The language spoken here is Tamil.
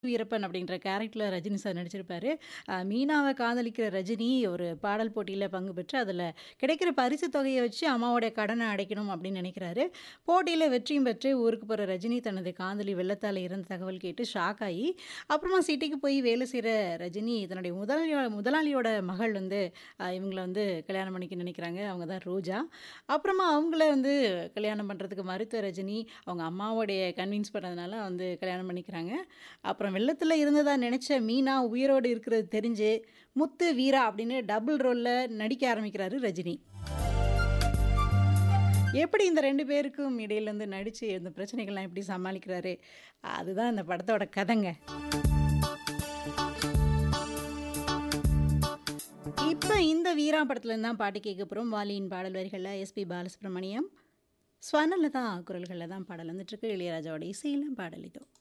வீரப்பன் அப்படின்ற கேரக்டர்ல ரஜினி சார் நடிச்சிருப்பாரு. அ மீனாவ காதலிக்கிற ரஜினி ஒரு பாடல் போட்டியில பங்கு பெற்று, அதில கிடைக்கிற பரிசு தொகைய வச்சு அம்மாவோட கடன அடைக்கணும் அப்படின்னு நினைக்கிறாரு. போட்டியில வெற்றியும் பெற்று ஊருக்கு போற ரஜினி தனது காதலி வெள்ளத்தால இறந்த தகவல் கேட்டு ஷாக் ஆயி, அப்புறமா சிட்டிக்கு போய் வேலை செய்ற ரஜினி தன்னுடைய முதலாளியோ முதலாளியோட மகள் வந்து அ இவங்கள வந்து கல்யாணம் பண்ணிக்க நினைக்கிறாங்க. அவங்க தான் ரோஜா. அப்புறமா அவங்கள வந்து கல்யாணம் பண்றதுக்கு மறுத்த ரஜினி, அவங்க அம்மாவோடைய கன்வின்ஸ் பண்ணதுனால வந்து கல்யாணம் பண்ணிக்கிறாங்க. அப்புறம் வெள்ளத்தில இருந்ததா நெனைச்ச மீனா உயிரோடு இருக்கிறது தெரிஞ்சு, முத்து, வீரா அப்படின்னு டபுள் ரோல்ல நடிக்க ஆரம்பிக்கிறாரு ரஜினி. எப்படி இந்த 2 பேருக்கும் இடையில வந்து நடிச்சு இந்த பிரச்சனைகள்லாம் எப்படி சமாளிக்கிறாரு? அதுதான் இந்த படத்தோட கதைங்க. இப்ப இந்த வீரா படத்துலருந்து தான் பாட்டு கேட்க போறோம். வாலியின் பாடல் வரிகள்ல எஸ்பி பாலசுப்ரமணியம், ஸ்வர்ணலதா குரல்கள்ல தான் பாடல் வந்துட்டுருக்கு. இளையராஜாவோட இசையில பாடல் இதோ.